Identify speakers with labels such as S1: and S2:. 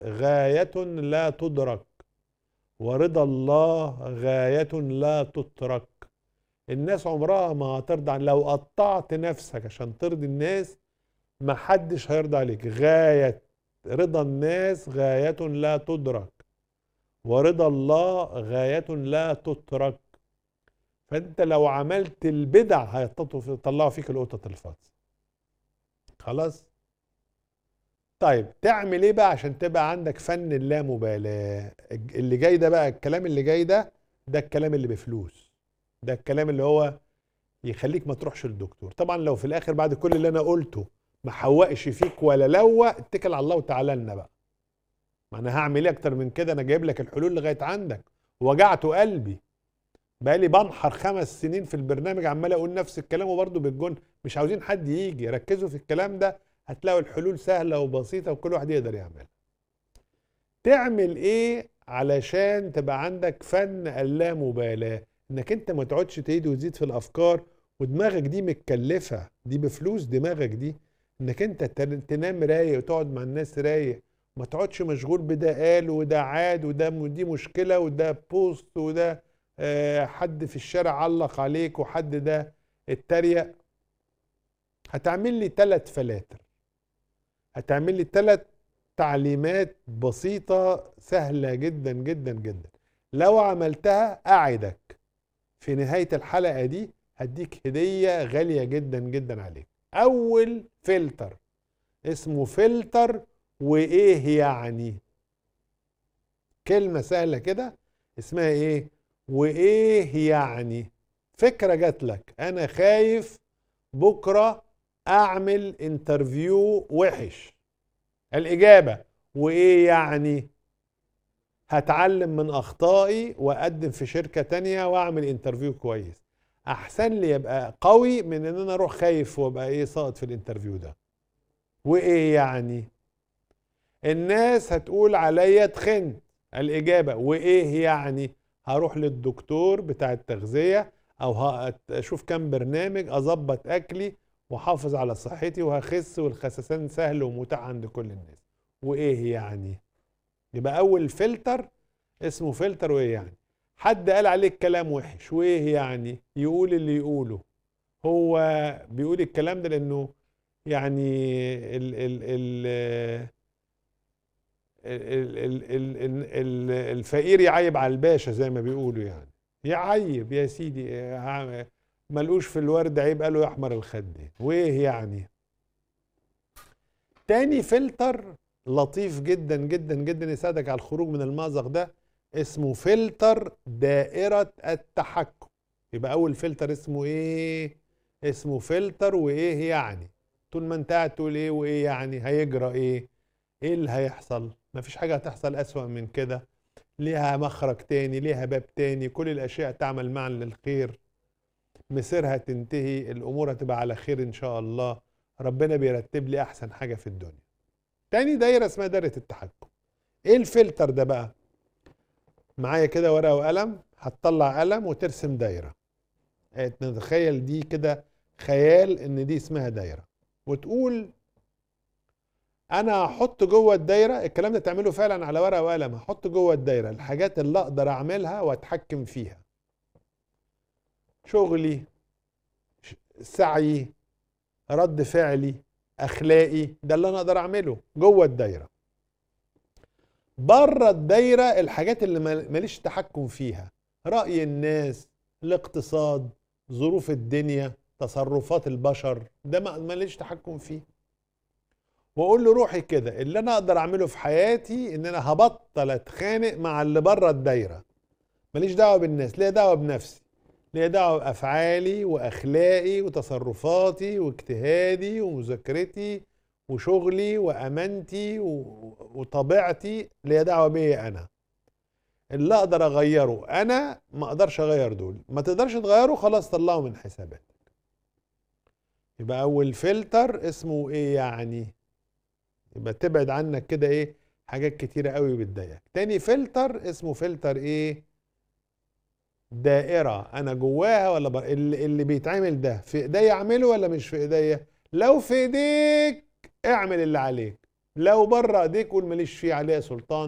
S1: غاية لا تدرك ورضا الله غاية لا تترك الناس عمرها ما هترضى عن لو قطعت نفسك عشان ترضي الناس ما حدش هيرضى عليك غاية رضا الناس غاية لا تدرك ورضا الله غاية لا تترك فانت لو عملت البدع هيطلعوا فيك القطط الفاطس خلاص طيب تعمل ايه بقى عشان تبقى عندك فن اللامبالاة اللي جاي ده بقى الكلام اللي جاي ده ده الكلام اللي بفلوس ده الكلام اللي هو يخليك ما تروحش للدكتور طبعا لو في الاخر بعد كل اللي انا قلته ما حوقش فيك ولا لوى اتكل على الله وتعالى لنا بقى ما انا هعمل ايه اكتر من كده انا جايب لك الحلول لغايه عندك وجعت قلبي بقالي بنحر خمس سنين في البرنامج عمال اقول نفس الكلام وبرضه بالجن مش عاوزين حد يجي ركزوا في الكلام ده هتلاقوا الحلول سهله وبسيطه وكل واحد يقدر يعملها تعمل ايه علشان تبقى عندك فن اللامبالاه انك انت ما تقعدش تعيد وتزيد في الافكار ودماغك دي متكلفه دي بفلوس دماغك دي انك انت تنام رايق وتقعد مع الناس رايق ما تقعدش مشغول بده قال وده عاد وده دي مشكله وده بوست وده آه حد في الشارع علق عليك وحد ده اتريق هتعمل لي ثلاث فلاتر هتعمل لي ثلاث تعليمات بسيطة سهلة جدا جدا جدا لو عملتها أعدك في نهاية الحلقة دي هديك هدية غالية جدا جدا عليك أول فلتر اسمه فلتر وإيه يعني كلمة سهلة كده اسمها إيه وإيه يعني فكرة جات لك أنا خايف بكرة اعمل انترفيو وحش الاجابه وايه يعني هتعلم من اخطائي واقدم في شركه تانية واعمل انترفيو كويس احسن لي يبقى قوي من ان انا اروح خايف وابقى ايه ساقط في الانترفيو ده وايه يعني الناس هتقول عليا تخنت الاجابه وايه يعني هروح للدكتور بتاع التغذيه او اشوف كام برنامج اظبط اكلي واحافظ على صحتي وهخس والخسسان سهل ومتاح عند كل الناس وايه يعني يبقى اول فلتر اسمه فلتر وايه يعني حد قال عليك كلام وحش وايه يعني يقول اللي يقوله هو بيقول الكلام ده لانه يعني ال ال ال الفقير يعيب على الباشا زي ما بيقولوا يعني يعيب يا سيدي ملقوش في الورد عيب قالوا يحمر الخد وايه يعني تاني فلتر لطيف جدا جدا جدا يساعدك على الخروج من المأزق ده اسمه فلتر دائرة التحكم يبقى أول فلتر اسمه إيه؟ اسمه فلتر وإيه يعني؟ طول ما أنت قاعد تقول إيه وإيه يعني هيجرى إيه؟ إيه اللي هيحصل؟ مفيش حاجة هتحصل أسوأ من كده ليها مخرج تاني ليها باب تاني كل الأشياء تعمل معا للخير مسيرها تنتهي الامور هتبقى على خير ان شاء الله ربنا بيرتب لي احسن حاجه في الدنيا تاني دايره اسمها دايره التحكم ايه الفلتر ده بقى معايا كده ورقه وقلم هتطلع قلم وترسم دايره نتخيل دي كده خيال ان دي اسمها دايره وتقول انا هحط جوه الدايره الكلام ده تعمله فعلا على ورقه وقلم هحط جوه الدايره الحاجات اللي اقدر اعملها واتحكم فيها شغلي سعيي رد فعلي اخلاقي ده اللي انا اقدر اعمله جوه الدايره بره الدايره الحاجات اللي ماليش تحكم فيها راي الناس الاقتصاد ظروف الدنيا تصرفات البشر ده ماليش تحكم فيه واقول له روحي كده اللي انا اقدر اعمله في حياتي ان انا هبطل اتخانق مع اللي بره الدايره ماليش دعوه بالناس ليا دعوه بنفسي ليها دعوه بافعالي واخلاقي وتصرفاتي واجتهادي ومذاكرتي وشغلي وامانتي وطبيعتي ليها دعوه بيا انا اللي اقدر اغيره انا ما اقدرش اغير دول ما تقدرش تغيره خلاص طلعه من حساباتك يبقى اول فلتر اسمه ايه يعني يبقى تبعد عنك كده ايه حاجات كتيره قوي بتضايقك تاني فلتر اسمه فلتر ايه دائره انا جواها ولا بر... اللي, اللي بيتعمل ده في ايديا اعمله ولا مش في ايديا لو في ايديك اعمل اللي عليك لو بره ايديك قول ماليش فيه عليها سلطان